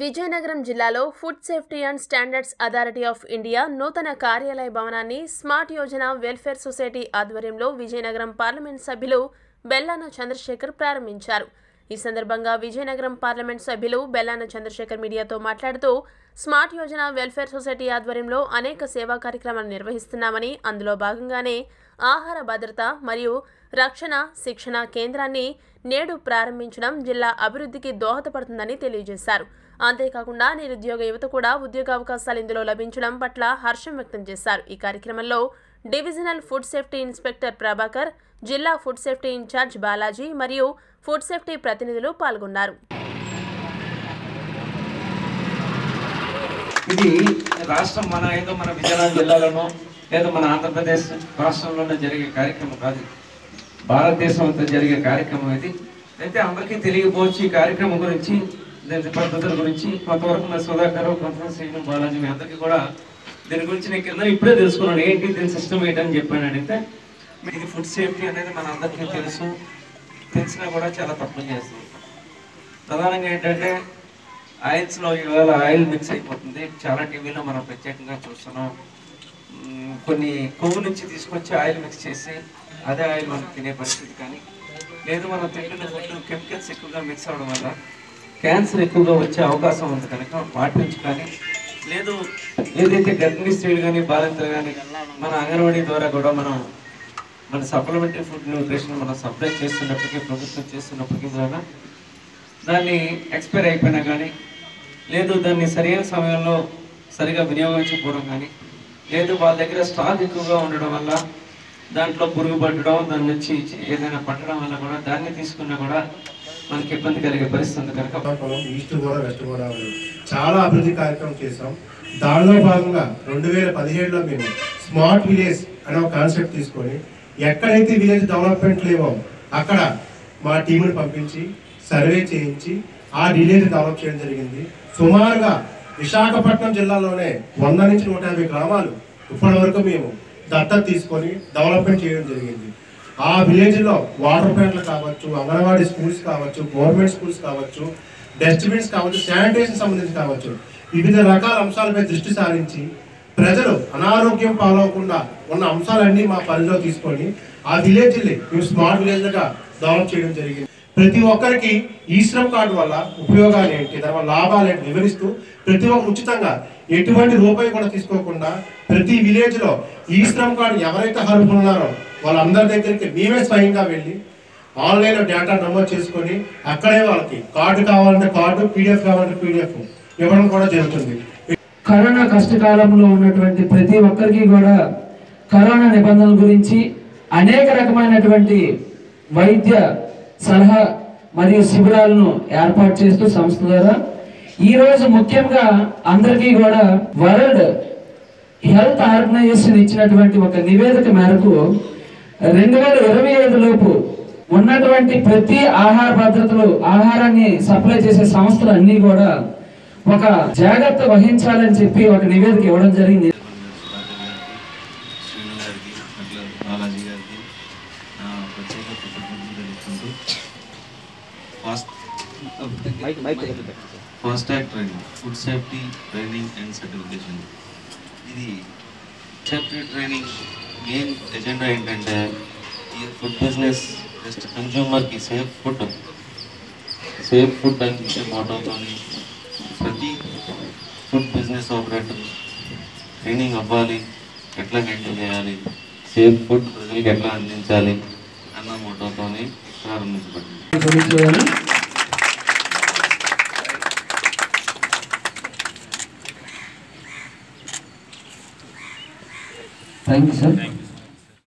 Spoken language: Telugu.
విజయనగరం జిల్లాలో food safety and standards authority of India నూతన కార్యాలయ భవనాన్ని స్మార్ట్ యోజన వెల్ఫేర్ సొసైటీ ఆధ్వర్యంలో విజయనగరం పార్లమెంట్ సభ్యులు బెల్లాన చంద్రశేఖర్ ప్రారంభించారు ఈ సందర్భంగా విజయనగరం పార్లమెంట్ సభ్యులు బెల్లాన చంద్రశేఖర్ మీడియాతో మాట్లాడుతూ స్మార్ట్ యోజన వెల్ఫేర్ సొసైటీ ఆధ్వర్యంలో అనేక సేవా కార్యక్రమాలు నిర్వహిస్తున్నామని అందులో భాగంగానే ఆహార భద్రత మరియు రక్షణ శిక్షణ కేంద్రాన్ని నేడు ప్రారంభించడం జిల్లా అభివృద్ధికి దోహదపడుతుందని తెలియజేశారు అంతేకాకుండా నిరుద్యోగ యువత కూడా ఉద్యోగ అవకాశాలు ఇందులో లభించడం పట్ల హర్షం వ్యక్తం చేశారు ఈ కార్యక్రమంలో divisional food safety inspector Prabhakar జిల్లా ఫుడ్ సేఫ్టీ ఇన్ఛార్జ్ బాలాజీ మరియు ఫుడ్ సేఫ్టీ ప్రతినిధులు పాల్గొన్నారు ఇది రాష్ట్రం మన ఏదో మన విజయనగరం జిల్లాలోనో లేదా మన ఆంధ్రప్రదేశ్ రాష్ట్రంలోనే జరిగే కార్యక్రమం కాదు భారతదేశం అంతా జరిగే కార్యక్రమం ఇది అయితే అందరికీ తెలియకపోవచ్చు ఈ కార్యక్రమం గురించి దీని పద్ధతుల గురించి కొంతవరకు మన సుధాకర్ కొంత శ్రీను బాలాజీ మీ అందరికీ కూడా దీని గురించి నేను కింద ఇప్పుడే తెలుసుకున్నాను ఏంటి దీని సిస్టమ్ ఏంటని చెప్పాను అడిగితే ఇది ఫుడ్ సేఫ్టీ అనేది మన అందరికీ తెలుసు తెలిసినా కూడా చాలా తప్పులు చేస్తుంది ప్రధానంగా ఏంటంటే ఆయిల్స్ లో ఇవాళ ఆయిల్ మిక్స్ అయిపోతుంది చాలా టీవీలో మనం ప్రత్యేకంగా చూస్తున్నాం మ్మ్, కొన్ని కొవ్వు నుంచి తీసుకొచ్చి ఆయిల్ మిక్స్ చేసి అదే ఆయిల్ మనం తినే పరిస్థితి కానీ లేదు మనం తింటున్న ఫుడ్ కెమికల్స్ ఎక్కువగా మిక్స్ అవడం వల్ల క్యాన్సర్ ఎక్కువగా వచ్చే అవకాశం ఉంది కనుక వాటి నుంచి కానీ లేదు ఏదైతే గర్భిణీ స్త్రీలు కానీ బాలింతలు కానీ మన అంగన్వాడీ ద్వారా కూడా మనం మన సప్లిమెంటరీ ఫుడ్ న్యూట్రిషన్ మనం సప్లై చేస్తున్నప్పటికీ ప్రభుత్వం చేస్తున్నప్పటికీ కూడా దాన్ని ఎక్స్పైర్ అయిపోయినా కానీ లేదు దాన్ని సరైన సమయంలో సరిగా వినియోగించకపోవడం కానీ లేదు వాళ్ళ దగ్గర స్టాక్ ఎక్కువగా ఉండడం వల్ల దాంట్లో పురుగు పట్టడం దాని నుంచి ఏదైనా పట్టడం వల్ల కూడా దాన్ని తీసుకున్నా కూడా మనకి ఇబ్బంది కలిగే పరిస్థితి ఉంది కనుక శ్రీకాకుళం ఈస్ట్ గోదావరి వెస్ట్ గోదావరి చాలా అభివృద్ధి కార్యక్రమం చేసాం దానిలో భాగంగా రెండు వేల పదిహేడులో మేము స్మార్ట్ విలేజ్ అనే ఒక కాన్సెప్ట్ తీసుకొని ఎక్కడైతే విలేజ్ డెవలప్మెంట్ లేవో అక్కడ మా టీంని పంపించి సర్వే చేయించి ఆ విలేజ్ డెవలప్ చేయడం జరిగింది సుమారుగా విశాఖపట్నం జిల్లాలోనే వంద నుంచి నూట యాభై గ్రామాలు ఇప్పటి వరకు మేము దత్తత తీసుకొని డెవలప్మెంట్ చేయడం జరిగింది ఆ విలేజ్ లో వాటర్ ప్లాంట్లు కావచ్చు అంగన్వాడీ స్కూల్స్ కావచ్చు గవర్నమెంట్ స్కూల్స్ కావచ్చు డస్ట్బిన్స్ కావచ్చు శానిటేషన్ సంబంధించి కావచ్చు వివిధ రకాల అంశాలపై దృష్టి సారించి ప్రజలు అనారోగ్యం పాలవకుండా ఉన్న అంశాలన్నీ మా పరిధిలో తీసుకొని ఆ విలేజ్ మేము స్మార్ట్ విలేజ్ గా డెవలప్ చేయడం జరిగింది ప్రతి ఒక్కరికి ఈ శ్రమ్ కార్డు వల్ల ఉపయోగాలు ఏంటి దాని వల్ల లాభాలు ఏంటి వివరిస్తూ ప్రతి ఒక్కరు ఉచితంగా ఎటువంటి రూపాయి కూడా తీసుకోకుండా ప్రతి విలేజ్ లో ఈ శ్రమ్ కార్డు ఎవరైతే అర్హులు ఉన్నారో వాళ్ళందరి దగ్గరికి మేమే స్వయంగా వెళ్ళి ఆన్లైన్ లో డేటా నమోదు చేసుకొని అక్కడే వాళ్ళకి కార్డు కావాలంటే కార్డు పీడిఎఫ్ కావాలంటే పీడిఎఫ్ ఇవ్వడం కూడా జరుగుతుంది కరోనా కష్టకాలంలో ఉన్నటువంటి ప్రతి ఒక్కరికి కూడా కరోనా నిబంధనల గురించి అనేక రకమైనటువంటి వైద్య సలహా మరియు శిబిరాలను ఏర్పాటు చేస్తూ సంస్థ ద్వారా ఈ రోజు ముఖ్యంగా అందరికీ కూడా వరల్డ్ హెల్త్ ఆర్గనైజేషన్ ఇచ్చినటువంటి ఒక నివేదిక మేరకు రెండు వేల ఇరవై ఐదు లోపు ఉన్నటువంటి ప్రతి ఆహార భద్రతలు ఆహారాన్ని సప్లై చేసే సంస్థలు అన్నీ కూడా ఒక జాగ్రత్త వహించాలని చెప్పి ఒక నివేదిక ఇవ్వడం జరిగింది శ్రీను గారికి అట్లా బాలాజీ గారికి నా ప్రత్యేక కృతజ్ఞతలు తెలుపుకుంటూ fast fast track training food safety training and certification ఇది సేఫ్టీ ట్రైనింగ్ మెయిన్ ఎజెండా ఏంటంటే ఈ ఫుడ్ బిజినెస్ జస్ట్ కన్జ్యూమర్కి సేఫ్ ఫుడ్ సేఫ్ ఫుడ్ అని చెప్పే మోటోతో ప్రతి ఫుడ్ బిజినెస్ ఆపరేటర్ ట్రైనింగ్ అవ్వాలి ఎట్లా హ్యాండిల్ చేయాలి సేఫ్ ఫుడ్ ప్రజలకు ఎట్లా అందించాలి అన్న మోటోతోని ప్రారంభించబడింది గురించి థ్యాంక్ యూ సార్